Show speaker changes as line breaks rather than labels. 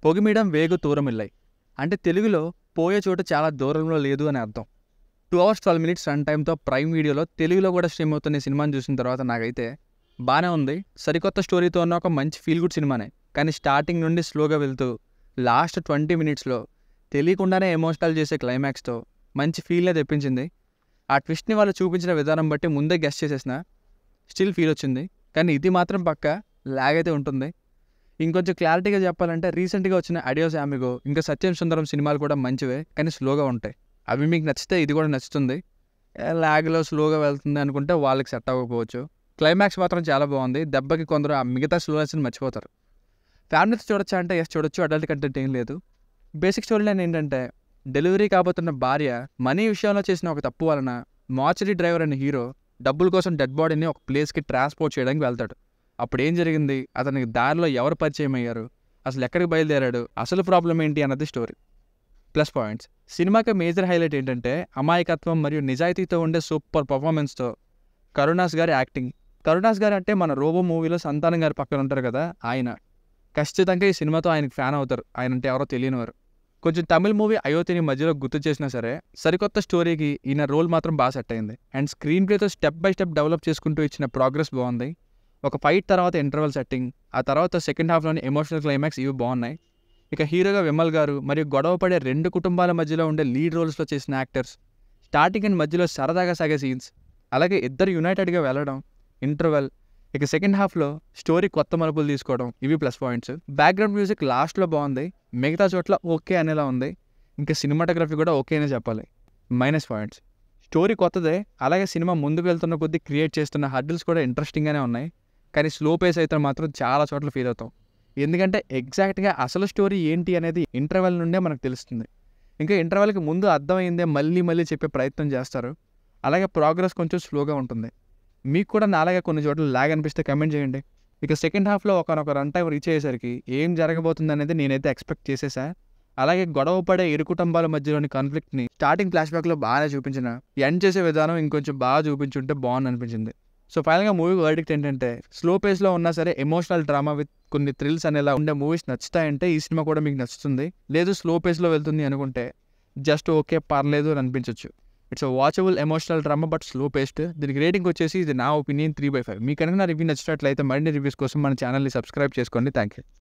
పొగిమీడం వేగు తూరమిల్లై అంటే తెలుగులో పోయే చోటు చాలా దూరంలో లేదు అని అర్థం two hours twelve minutes run టైంతో ప్రైమ్ వీడియోలో తెలుగులో కూడా స్ట్రీమ్ అవుతున్న ఈ సినిమాని చూసిన తర్వాత నాకైతే బాగానే ఉంది సరికొత్త స్టోరీతో ఉన్న ఒక మంచి ఫీల్ గుడ్ సినిమానే కానీ స్టార్టింగ్ నుండి స్లోగా వెళ్తూ లాస్ట్ ట్వంటీ మినిట్స్లో తెలియకుండానే ఎమోషనల్ చేసే క్లైమాక్స్తో మంచి ఫీల్నే తెప్పించింది ఆ ట్విస్ట్ని వాళ్ళు చూపించిన విధానం బట్టి ముందే గెస్ట్ చేసేసిన స్టిల్ ఫీల్ వచ్చింది కానీ ఇది మాత్రం పక్క లాగ్ అయితే ఉంటుంది ఇంకొంచెం క్లారిటీగా చెప్పాలంటే రీసెంట్గా వచ్చిన అడియోస్ ఆమిగో ఇంకా సత్యం సుందరం సినిమాలు కూడా మంచివే కానీ స్లోగా ఉంటాయి అవి మీకు నచ్చితే ఇది కూడా నచ్చుతుంది లాగ్లో స్లోగా వెళ్తుంది అనుకుంటే వాళ్ళకి సెట్ అవ్వకపోవచ్చు క్లైమాక్స్ మాత్రం చాలా బాగుంది దెబ్బకి కొందరు ఆ మిగతా స్లోనెస్ని మర్చిపోతారు ఫ్యామిలీతో చూడొచ్చా అంటే ఎస్ చూడొచ్చు అడల్ట్ కంటెంట్ ఏం లేదు బేసిక్ స్టోరీ లైన్ ఏంటంటే డెలివరీ కాబోతున్న భార్య మనీ విషయంలో చేసిన ఒక తప్పు వలన మార్చరీ డ్రైవర్ అనే హీరో డబ్బుల కోసం డెడ్ బాడీని ఒక ప్లేస్కి ట్రాన్స్పోర్ట్ చేయడానికి వెళ్తాడు అప్పుడు ఏం జరిగింది అతనికి దారిలో ఎవరు పరిచయం అయ్యారు అసలు ఎక్కడికి బయలుదేరాడు అసలు ప్రాబ్లం ఏంటి అన్నది స్టోరీ ప్లస్ పాయింట్స్ సినిమాకి మేజర్ హైలైట్ ఏంటంటే అమాయకత్వం మరియు నిజాయితీతో ఉండే సూపర్ పర్ఫార్మెన్స్తో కరుణాస్ గారి యాక్టింగ్ కరుణాస్ గారు అంటే మన రోబో మూవీలో సంతానం గారి పక్కన ఉంటారు కదా ఆయన ఖచ్చితంగా ఈ సినిమాతో ఆయనకి ఫ్యాన్ అవుతారు ఆయన అంటే ఎవరో తెలియనివారు కొంచెం తమిళ్ మూవీ అయోధ్యని మధ్యలో గుర్తు చేసినా సరే సరికొత్త స్టోరీకి ఈయన రోల్ మాత్రం బాగా సెట్ అయింది అండ్ స్క్రీన్ ప్లేతో స్టెప్ బై స్టెప్ డెవలప్ చేసుకుంటూ ఇచ్చిన ప్రోగ్రెస్ బాగుంది ఒక ఫైట్ తర్వాత ఇంటర్వల్ సెట్టింగ్ ఆ తర్వాత సెకండ్ హాఫ్లోని ఎమోషనల్ క్లైమాక్స్ ఇవి బాగున్నాయి ఇక హీరోగా విమల్ గారు మరియు గొడవ పడే రెండు కుటుంబాల మధ్యలో ఉండే లీడ్ రోల్స్లో చేసిన యాక్టర్స్ స్టార్టింగ్ అండ్ మధ్యలో సరదాగా సాగే సీన్స్ అలాగే ఇద్దరు యునైటెడ్గా వెళ్ళడం ఇంటర్వెల్ ఇక సెకండ్ హాఫ్లో స్టోరీ కొత్త మలుపులు తీసుకోవడం ఇవి ప్లస్ పాయింట్స్ బ్యాక్గ్రౌండ్ మ్యూజిక్ లాస్ట్లో బాగుంది మిగతా చోట్ల ఓకే అనేలా ఉంది ఇంకా సినిమాటోగ్రఫీ కూడా ఓకే అనే చెప్పాలి మైనస్ పాయింట్స్ స్టోరీ కొత్తదే అలాగే సినిమా ముందుకు వెళ్తున్న కొద్దీ క్రియేట్ చేస్తున్న హర్డిల్స్ కూడా ఇంట్రెస్టింగ్గానే ఉన్నాయి కానీ స్లో పేస్ అయితే మాత్రం చాలా చోట్ల ఫీల్ అవుతాం ఎందుకంటే ఎగ్జాక్ట్గా అసలు స్టోరీ ఏంటి అనేది ఇంటర్వెల్ నుండే మనకు తెలుస్తుంది ఇంకా ఇంటర్వెల్కి ముందు అర్థమైందే మళ్ళీ మళ్ళీ చెప్పే ప్రయత్నం చేస్తారు అలాగే ప్రోగ్రెస్ కొంచెం స్లోగా ఉంటుంది మీకు కూడా నాలాగే కొన్ని చోట్ల లాగ్ అనిపిస్తే కమెంట్ చేయండి ఇక సెకండ్ హాఫ్లో ఒకనొక రన్ టైం రీచ్ అయ్యేసరికి ఏం జరగబోతుంది అనేది నేనైతే ఎక్స్పెక్ట్ చేసేసా అలాగే గొడవ పడే ఇరు కుటుంబాల మధ్యలోని కాన్ఫ్లిక్ట్ని స్టార్టింగ్ ఫ్లాష్ బ్యాక్లో బాగానే చూపించిన ఎండ్ చేసే విధానం ఇంకొంచెం బాగా చూపించుంటే బాగుంది అనిపించింది సో ఫైనల్గా మూవీ వర్డిక్ట్ ఏంటంటే స్లో పేస్లో ఉన్నా సరే ఎమోషనల్ డ్రామా విత్ కొన్ని థ్రిల్స్ అనేలా ఉండే మూవీస్ నచ్చుతాయంటే ఈ సినిమా కూడా మీకు నచ్చుతుంది లేదు స్లో పేస్లో వెళ్తుంది అనుకుంటే జస్ట్ ఓకే పర్లేదు అని అనిపించవచ్చు it's watchable emotional drama but slow paced దీనికి రేటింగ్ వచ్చేసి ఇది నా ఒపీనియన్ త్రీ బై ఫైవ్ మీకు కనుక నా రివ్యూ నచ్చినట్లయితే మరిన్ని రివ్యూస్ కోసం మన ఛానల్ని సబ్స్క్రైబ్ చేసుకోండి థ్యాంక్ యూ